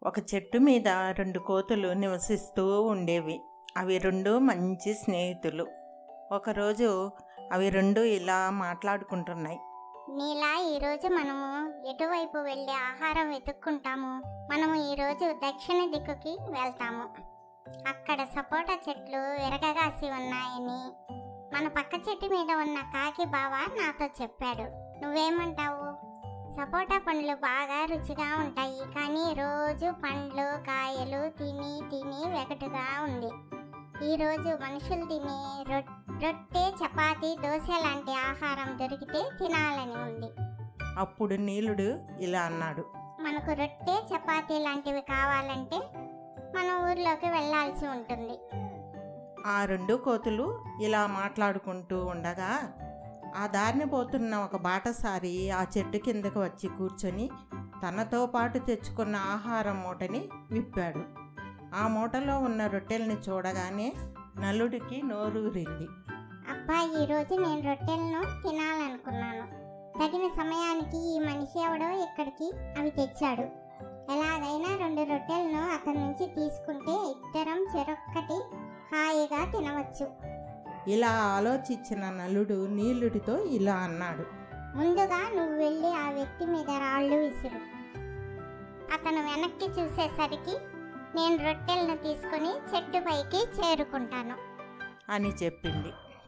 ఒక చెట్టు మీద రెండు కోతులు నివసిస్తూ ఉండేవి అవి రెండు మంచి స్నేహితులు ఒకరోజు అవి రెండు ఇలా మాట్లాడుకుంటున్నాయి నీలా ఈరోజు మనము ఎటువైపు వెళ్ళి ఆహారం వెతుక్కుంటాము మనము ఈరోజు దక్షిణ దిక్కుకి వెళ్తాము అక్కడ సపోటా చెట్లు విరగగాసి ఉన్నాయని మన పక్క చెట్టు మీద ఉన్న కాకి బావ నాతో చెప్పాడు నువ్వేమంటావు సపోటా పండ్లు బాగా రుచిగా ఉంటాయి కానీ రోజు పండ్లు కాయలు తిని తిని వెగటుగా ఉంది ఈరోజు మనుషులు తినే రొ- రొట్టె చపాతి దోశ లాంటి ఆహారం దొరికితే తినాలని ఉంది అప్పుడు నీలుడు ఇలా అన్నాడు మనకు రొట్టె చపాతీ లాంటివి కావాలంటే మన ఊర్లోకి వెళ్ళాల్సి ఉంటుంది ఆ రెండు కోతులు ఇలా మాట్లాడుకుంటూ ఉండగా ఆ దారిని పోతున్న ఒక బాటసారి ఆ చెట్టు కిందకు వచ్చి కూర్చొని తనతో పాటు తెచ్చుకున్న ఆహారం మూటని విప్పాడు ఆ మూటలో ఉన్న రొట్టెల్ని చూడగానే నలుడికి నోరూరింది అబ్బా ఈరోజు నేను రొట్టెలను తినాలనుకున్నాను తగిన సమయానికి ఈ మనిషి ఎవడో ఇక్కడికి అవి తెచ్చాడు ఎలాగైనా రెండు రొట్టెలను అతని నుంచి తీసుకుంటే ఇద్దరం చెరొక్కటి హాయిగా తినవచ్చు ఇలా ఆలోచించిన నలుడు నీలుడితో ఇలా అన్నాడు ముందుగా నువ్వు వెళ్ళి ఆ వ్యక్తి మీద రాళ్ళు విసురు అతను వెనక్కి చూసేసరికి నేను రొట్టెలను తీసుకొని చెట్టు పైకి చేరుకుంటాను అని చెప్పింది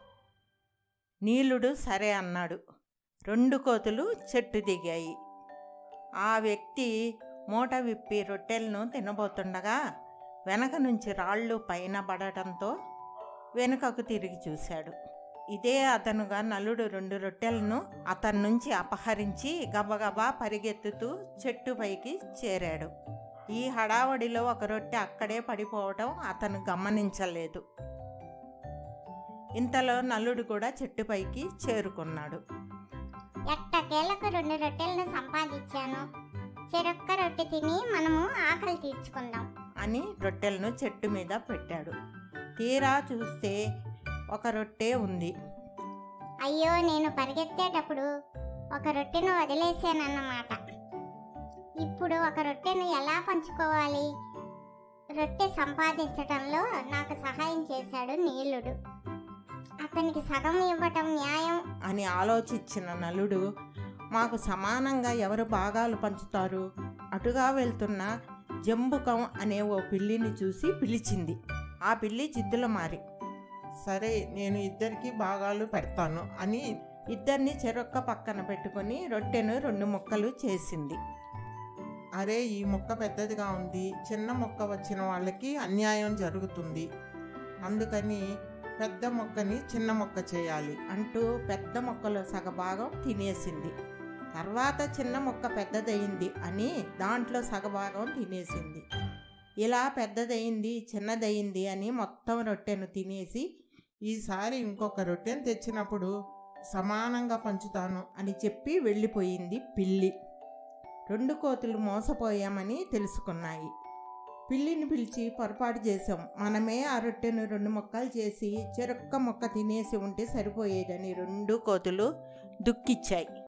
నీలుడు సరే అన్నాడు రెండు కోతులు చెట్టు దిగాయి ఆ వ్యక్తి మూట విప్పి రొట్టెలను తినబోతుండగా వెనక నుంచి రాళ్ళు పైన పడటంతో వెనుకకు తిరిగి చూశాడు ఇదే అతనుగా నలుడు రెండు రొట్టెలను అతని నుంచి అపహరించి గబగబా పరిగెత్తుతూ చెట్టు పైకి చేరాడు ఈ హడావడిలో ఒక రొట్టె అక్కడే పడిపోవటం అతను గమనించలేదు ఇంతలో నల్లుడు కూడా చెట్టుపైకి చేరుకున్నాడు ఎట్టకేలకు రెండు రొట్టెలను సంపాదించాను చెరొక్క రొట్టె తిని మనము ఆకలి తీర్చుకుందాం అని రొట్టెలను చెట్టు మీద పెట్టాడు తీరా చూస్తే ఒక రొట్టె ఉంది అయ్యో నేను పరిగెత్తేటప్పుడు ఒక రొట్టెను వదిలేసానన్నమాట ఇప్పుడు ఒక రొట్టెను ఎలా పంచుకోవాలి రొట్టె సంపాదించటంలో నాకు సహాయం చేశాడు నీలుడు అతనికి సగం ఇవ్వటం న్యాయం అని ఆలోచించిన నలుడు మాకు సమానంగా ఎవరు భాగాలు పంచుతారు అటుగా వెళ్తున్న జంబుకం అనే ఓ పిల్లిని చూసి పిలిచింది ఆ పిల్లి జిద్దుల మారి సరే నేను ఇద్దరికి భాగాలు పెడతాను అని ఇద్దరిని చెరొక్క పక్కన పెట్టుకొని రొట్టెను రెండు ముక్కలు చేసింది అరే ఈ మొక్క పెద్దదిగా ఉంది చిన్న మొక్క వచ్చిన వాళ్ళకి అన్యాయం జరుగుతుంది అందుకని పెద్ద మొక్కని చిన్న మొక్క చేయాలి అంటూ పెద్ద మొక్కలో సగభాగం తినేసింది తర్వాత చిన్న మొక్క పెద్దదయింది అని దాంట్లో సగభాగం తినేసింది ఇలా పెద్దదయింది చిన్నదయింది అని మొత్తం రొట్టెను తినేసి ఈసారి ఇంకొక రొట్టెను తెచ్చినప్పుడు సమానంగా పంచుతాను అని చెప్పి వెళ్ళిపోయింది పిల్లి రెండు కోతులు మోసపోయామని తెలుసుకున్నాయి పిల్లిని పిలిచి పొరపాటు చేసాం మనమే ఆ రొట్టెను రెండు మొక్కలు చేసి చెరొక్క మొక్క తినేసి ఉంటే సరిపోయేదని రెండు కోతులు దుఃఖిచ్చాయి